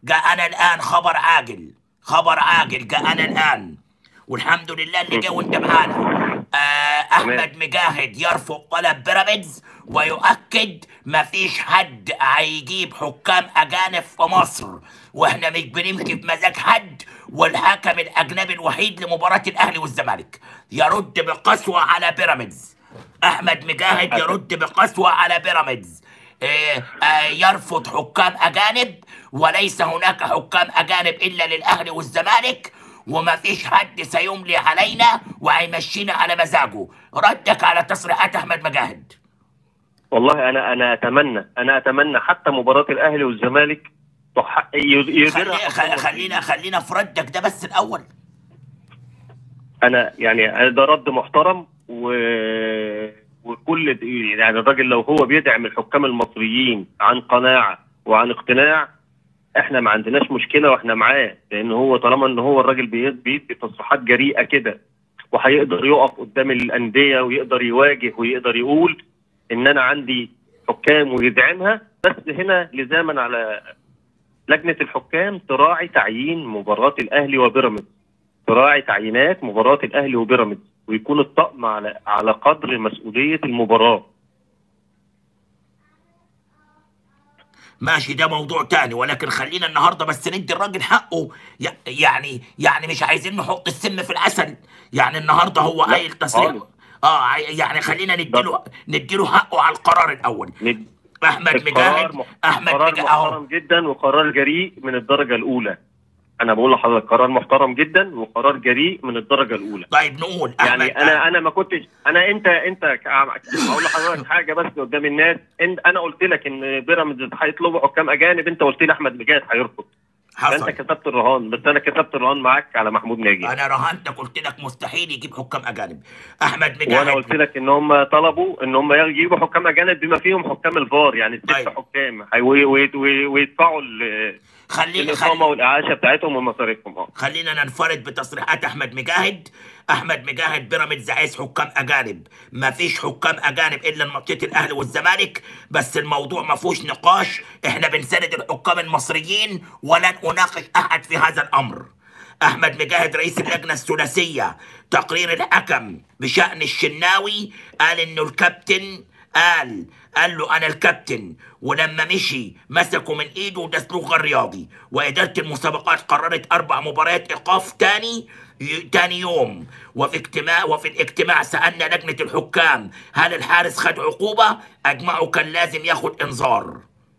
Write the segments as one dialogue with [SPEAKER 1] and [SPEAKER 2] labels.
[SPEAKER 1] جاءنا الان خبر عاجل خبر عاجل جاءنا الان والحمد لله اللي جه وانت معانا آه احمد مجاهد يرفض طلب بيراميدز ويؤكد مفيش حد هيجيب حكام اجانب في مصر واحنا مش بنمشي بمزاج حد والحكم الاجنبي الوحيد لمباراه الاهلي والزمالك يرد بقسوه على بيراميدز احمد مجاهد يرد بقسوه على بيراميدز آه، آه، يرفض حكام اجانب وليس هناك حكام اجانب الا للاهلي والزمالك وما فيش حد سيملي علينا وهيمشينا على مزاجه ردك على تصريحات احمد مجاهد
[SPEAKER 2] والله انا انا اتمنى انا اتمنى حتى مباراه الاهلي والزمالك تح- ي- يديرها
[SPEAKER 1] خلي خ- خلينا خلينا في ردك ده بس الاول
[SPEAKER 2] انا يعني ده رد محترم و... وكل يعني الراجل لو هو بيدعم الحكام المصريين عن قناعه وعن اقتناع احنا ما عندناش مشكله واحنا معاه لان هو طالما ان هو الراجل بيد- بيدي تصريحات جريئه كده وهيقدر يقف قدام الانديه ويقدر يواجه ويقدر يقول ان انا عندي حكام ويدعمها بس هنا لزاما على لجنه الحكام تراعي تعيين مباراه الاهلي وبيراميدز تراعي تعيينات مباراه الاهلي وبيراميدز ويكون الطقم على على قدر مسؤوليه المباراه
[SPEAKER 1] ماشي ده موضوع تاني ولكن خلينا النهارده بس ندي الراجل حقه ي- يعني يعني مش عايزين نحط السم في العسل يعني النهارده هو
[SPEAKER 2] لا،
[SPEAKER 1] قايل تصريح
[SPEAKER 2] خالص.
[SPEAKER 1] اه عي- يعني خلينا نديله نديله حقه على القرار الاول
[SPEAKER 2] ند-
[SPEAKER 1] احمد
[SPEAKER 2] القرار
[SPEAKER 1] مجاهد
[SPEAKER 2] مح-
[SPEAKER 1] احمد
[SPEAKER 2] قرار
[SPEAKER 1] مجاهد اهو
[SPEAKER 2] محترم جدا وقرار جريء من الدرجه الاولى انا بقول لحضرتك قرار محترم جدا وقرار جريء من الدرجه الاولى
[SPEAKER 1] طيب نقول احمد
[SPEAKER 2] يعني انا انا ما كنتش انا انت انت ك- هقول لحضرتك حاجه بس قدام الناس انت انا قلت لك ان بيراميدز هيطلبوا حكام اجانب انت قلت لي احمد مجاهد هيرفض فانت
[SPEAKER 1] حصل
[SPEAKER 2] كتبت الرهان بس انا كتبت الرهان معاك على محمود ناجي
[SPEAKER 1] انا رهنتك قلت لك مستحيل يجيب حكام اجانب احمد
[SPEAKER 2] وانا قلت
[SPEAKER 1] مجاهد
[SPEAKER 2] لك ان هم طلبوا ان هم يجيبوا حكام اجانب بما فيهم حكام الفار يعني ست
[SPEAKER 1] طيب.
[SPEAKER 2] حكام هي- وي- وي- وي- ويدفعوا ال-
[SPEAKER 1] خلينا
[SPEAKER 2] الاقامه
[SPEAKER 1] خلي
[SPEAKER 2] والاعاشه بتاعتهم ومصاريفهم اه
[SPEAKER 1] خلينا ننفرد بتصريحات احمد مجاهد احمد مجاهد بيراميدز عايز حكام اجانب ما فيش حكام اجانب الا لماتشات الاهلي والزمالك بس الموضوع ما فيهوش نقاش احنا بنساند الحكام المصريين ولن اناقش احد في هذا الامر احمد مجاهد رئيس اللجنه الثلاثيه تقرير الحكم بشان الشناوي قال انه الكابتن قال قال له انا الكابتن ولما مشي مسكوا من ايده وده سلوك غير رياضي واداره المسابقات قررت اربع مباريات ايقاف تاني ي- تاني يوم وفي اجتماع وفي الاجتماع سالنا لجنه الحكام هل الحارس خد عقوبه اجمعوا كان لازم ياخد انذار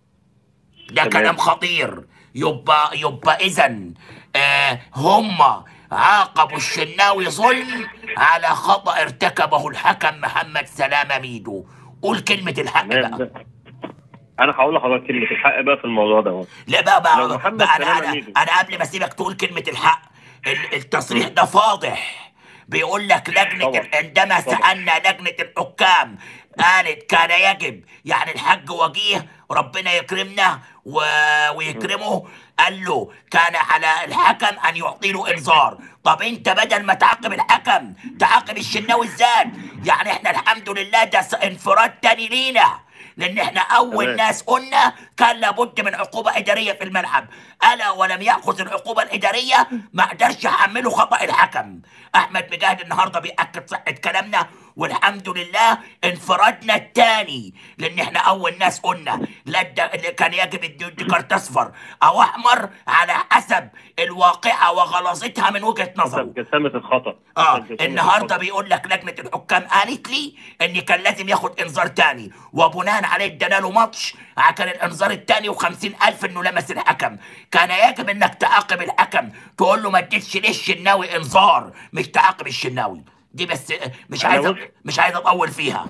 [SPEAKER 1] ده
[SPEAKER 2] تمام.
[SPEAKER 1] كلام خطير يبقى يبقى اذا آه هم عاقبوا الشناوي ظلم على خطأ ارتكبه الحكم محمد سلامة ميدو قول كلمة الحق
[SPEAKER 2] تمام
[SPEAKER 1] بقى
[SPEAKER 2] ده. انا هقول لحضرتك كلمه الحق بقى في الموضوع ده اهو.
[SPEAKER 1] لا بقى
[SPEAKER 2] لو
[SPEAKER 1] بقى,
[SPEAKER 2] محمد
[SPEAKER 1] بقى أنا,
[SPEAKER 2] سلامة
[SPEAKER 1] أنا,
[SPEAKER 2] ميدو.
[SPEAKER 1] أنا قبل ما أسيبك تقول كلمة الحق ال- التصريح ده فاضح بيقول لك لجنة
[SPEAKER 2] طبعا.
[SPEAKER 1] عندما
[SPEAKER 2] طبعا.
[SPEAKER 1] سألنا لجنة الحكام قالت كان يجب يعني الحاج وجيه ربنا يكرمنا و... ويكرمه قال له كان على الحكم ان يعطي له انذار طب انت بدل ما تعاقب الحكم تعاقب الشناوي ازاي يعني احنا الحمد لله ده س- انفراد تاني لينا لان احنا اول
[SPEAKER 2] تمام.
[SPEAKER 1] ناس قلنا كان لابد من عقوبه اداريه في الملعب الا ولم ياخذ العقوبه الاداريه ما قدرش يحمله خطا الحكم احمد مجاهد النهارده بياكد صحه كلامنا والحمد لله انفرادنا الثاني لان احنا اول ناس قلنا لا ده اللي كان يجب إنه يدي كارت اصفر او احمر على حسب الواقعه وغلاظتها من وجهه نظره
[SPEAKER 2] حسب جسامه الخطا
[SPEAKER 1] اه
[SPEAKER 2] حسب جسامة
[SPEAKER 1] النهارده
[SPEAKER 2] الخطأ.
[SPEAKER 1] بيقول لك لجنه الحكام قالت لي ان كان لازم ياخد انذار تاني وبناء عليه ادانا له ماتش كان الانذار التاني و50 الف انه لمس الحكم كان يجب انك تعاقب الحكم تقول له ما اديتش ليه الشناوي انذار مش تعاقب الشناوي دي بس آه، مش
[SPEAKER 2] أنا
[SPEAKER 1] عايز
[SPEAKER 2] بص-
[SPEAKER 1] مش عايز اطول فيها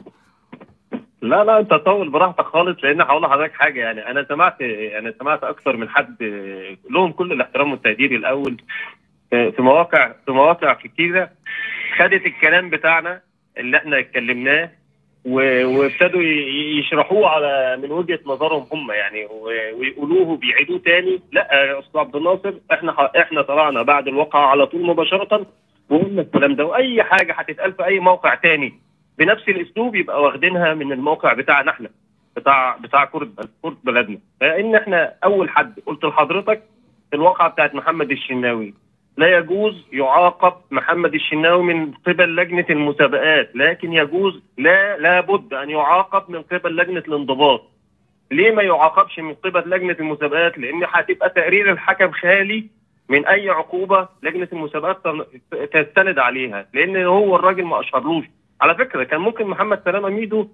[SPEAKER 2] لا لا انت طول براحتك خالص لان هقول لحضرتك حاجه يعني انا سمعت انا سمعت اكثر من حد لهم كل الاحترام والتقدير الاول في مواقع في مواقع كتيره خدت الكلام بتاعنا اللي احنا اتكلمناه و- وابتدوا ي- يشرحوه على من وجهه نظرهم هم يعني و- ويقولوه بيعيدوه تاني لا يا استاذ عبد الناصر احنا ح- احنا طلعنا بعد الواقعه على طول مباشره وقلنا الكلام ده واي حاجه هتتقال في اي موقع تاني بنفس الاسلوب يبقى واخدينها من الموقع بتاعنا احنا بتاع بتاع كره كره بلدنا لان احنا اول حد قلت لحضرتك الواقعه بتاعت محمد الشناوي لا يجوز يعاقب محمد الشناوي من قبل لجنه المسابقات لكن يجوز لا لابد ان يعاقب من قبل لجنه الانضباط ليه ما يعاقبش من قبل لجنه المسابقات لان هتبقى تقرير الحكم خالي من اي عقوبه لجنه المسابقات تن- تستند عليها لان هو الراجل ما اشهرلوش على فكره كان ممكن محمد سلامه ميدو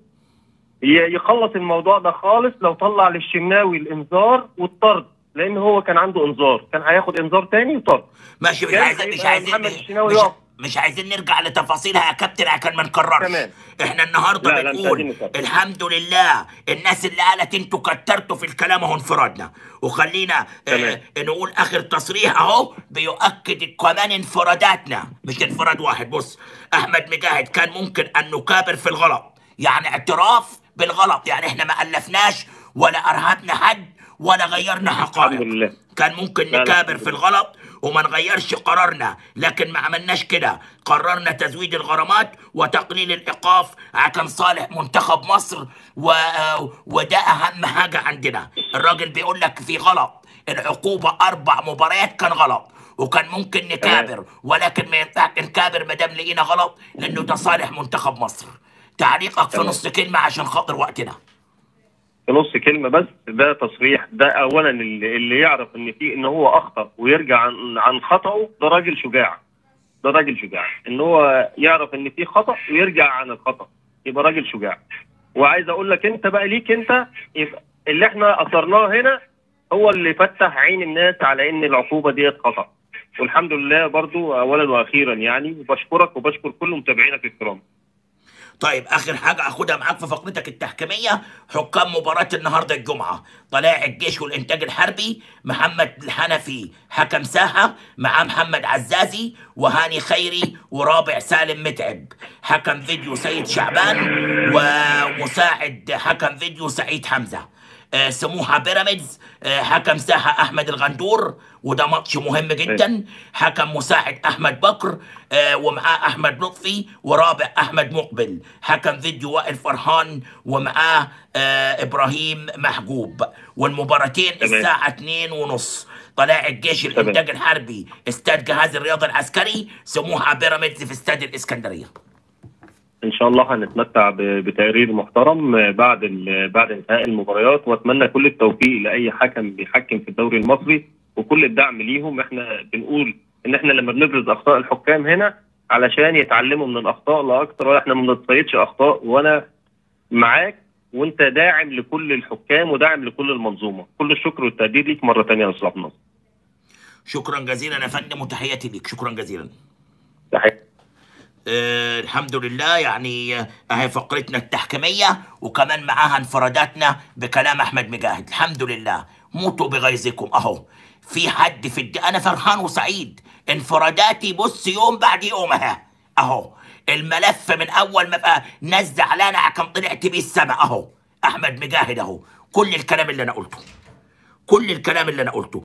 [SPEAKER 2] ي- يخلص الموضوع ده خالص لو طلع للشناوي الانذار والطرد لان هو كان عنده انذار كان هياخد انذار تاني وطرد
[SPEAKER 1] ماشي مش
[SPEAKER 2] جاي
[SPEAKER 1] عايزين مش
[SPEAKER 2] هيبقى
[SPEAKER 1] عايزين
[SPEAKER 2] محمد الشناوي
[SPEAKER 1] مش,
[SPEAKER 2] يقف.
[SPEAKER 1] مش عايزين نرجع لتفاصيلها يا كابتن عشان ما نكررش
[SPEAKER 2] تمام.
[SPEAKER 1] احنا النهارده
[SPEAKER 2] لا، لا، مش
[SPEAKER 1] بنقول
[SPEAKER 2] عايزين نكرر.
[SPEAKER 1] الحمد لله الناس اللي قالت انتوا كترتوا في الكلام اهو انفرادنا وخلينا
[SPEAKER 2] تمام.
[SPEAKER 1] اه نقول اخر تصريح اهو بيؤكد كمان انفراداتنا مش انفراد واحد بص احمد مجاهد كان ممكن ان نكابر في الغلط يعني اعتراف بالغلط يعني احنا ما الفناش ولا ارهبنا حد ولا غيرنا حقائق
[SPEAKER 2] الحمد لله.
[SPEAKER 1] كان ممكن
[SPEAKER 2] لا، لا،
[SPEAKER 1] نكابر
[SPEAKER 2] الحمد
[SPEAKER 1] في
[SPEAKER 2] لله.
[SPEAKER 1] الغلط وما نغيرش قرارنا لكن ما عملناش كده قررنا تزويد الغرامات وتقليل الايقاف عشان صالح منتخب مصر و... وده اهم حاجه عندنا الراجل بيقول لك في غلط العقوبه اربع مباريات كان غلط وكان ممكن نكابر ولكن ما ينفعش نكابر ما دام لقينا غلط لانه ده صالح منتخب مصر تعليقك في
[SPEAKER 2] تمام.
[SPEAKER 1] نص كلمه عشان خاطر وقتنا
[SPEAKER 2] في نص كلمه بس ده تصريح ده اولا اللي, اللي يعرف ان في ان هو اخطا ويرجع عن عن خطاه ده راجل شجاع ده راجل شجاع ان هو يعرف ان في خطا ويرجع عن الخطا يبقى راجل شجاع وعايز اقول لك انت بقى ليك انت يبقى اللي احنا اثرناه هنا هو اللي فتح عين الناس على ان العقوبه ديت خطا والحمد لله برضو اولا واخيرا يعني وبشكرك وبشكر كل متابعينك الكرام
[SPEAKER 1] طيب اخر حاجه اخدها معاك في فقرتك التحكيميه حكام مباراه النهارده الجمعه طلائع الجيش والانتاج الحربي محمد الحنفي حكم ساحه مع محمد عزازي وهاني خيري ورابع سالم متعب حكم فيديو سيد شعبان ومساعد حكم فيديو سعيد حمزه آه، سموحه بيراميدز آه، حكم ساحه احمد الغندور وده ماتش مهم جدا حكم مساعد احمد بكر آه، ومعاه احمد لطفي ورابع احمد مقبل حكم فيديو وائل فرحان ومعاه آه، ابراهيم محجوب والمباراتين
[SPEAKER 2] تمام.
[SPEAKER 1] الساعه 2 ونص طلائع الجيش الانتاج الحربي استاد جهاز الرياضه العسكري سموحه بيراميدز في استاد الاسكندريه
[SPEAKER 2] ان شاء الله هنتمتع ب- بتقرير محترم بعد ال- بعد انتهاء المباريات واتمنى كل التوفيق لاي حكم بيحكم في الدوري المصري وكل الدعم ليهم احنا بنقول ان احنا لما بنبرز اخطاء الحكام هنا علشان يتعلموا من الاخطاء لا اكتر ولا احنا ما بنتصيدش اخطاء وانا معاك وانت داعم لكل الحكام وداعم لكل المنظومه كل الشكر والتقدير ليك مره ثانيه يا استاذ عبد الناصر
[SPEAKER 1] شكرا جزيلا يا فندم وتحياتي ليك شكرا جزيلا
[SPEAKER 2] تحياتي
[SPEAKER 1] آه الحمد لله يعني آه، اهي فقرتنا التحكيميه وكمان معاها انفراداتنا بكلام احمد مجاهد الحمد لله موتوا بغيظكم اهو في حد في الد... انا فرحان وسعيد انفراداتي بص يوم بعد يوم اهي اهو الملف من اول ما بقى ناس زعلانه عشان طلعت بيه السما اهو احمد مجاهد اهو كل الكلام اللي انا قلته كل الكلام اللي انا قلته